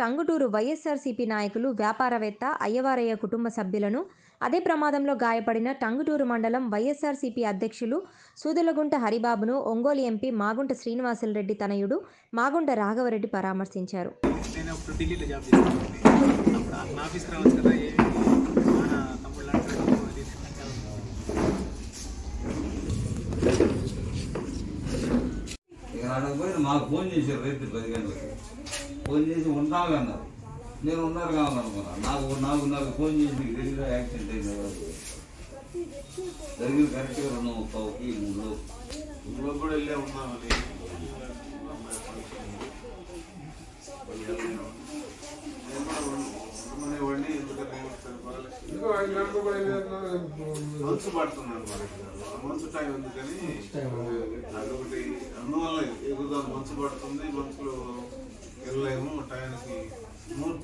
టంగుటూరు వైఎస్ఆర్సీపీ నాయకులు వ్యాపారవేత్త అయ్యవారయ్య కుటుంబ సభ్యులను అదే ప్రమాదంలో గాయపడిన టంగుటూరు మండలం వైఎస్ఆర్సీపీ అధ్యక్షులు సూదులగుంట హరిబాబును ఒంగోలు ఎంపీ మాగుంట శ్రీనివాసులరెడ్డి తనయుడు మాగుంట రాఘవరెడ్డి పరామర్శించారు నేను అప్పుడు ఢిల్లీలో జాబ్ చేస్తాను అప్పుడు ఆ- నా ఆఫీస్కి రావచ్చు కదా ఏమి మన తమ్ముళ్ళు అంటారు అది ఇది అంటారు. ఇక ఆడకు పోయి మాకు ఫోన్ చేశారు రైతు పది గంటలకి ఫోన్ చేసి ఉంటాము అన్నారు నేను ఉన్నారు కావాలనుకున్నా నాకు నాకు నాకు ఫోన్ చేసి నీకు తెలియదా యాక్సిడెంట్ అయింది ఎవరు జరిగింది కరెక్ట్గా రెండు ముప్పైకి మూడు ఇంట్లో కూడా వెళ్ళే ఉన్నామని అమ్మాయి ఫంక్షన్ నేను కూడా ఉండమనేవాడిని ఎందుకంటే మనసు పడుతున్నాను మనకి మనసు టైం ఉంది కానీ అదొకటి అందువల్ల ఎగుదాం మనసు పడుతుంది మనసులో వెళ్ళలేము టైంకి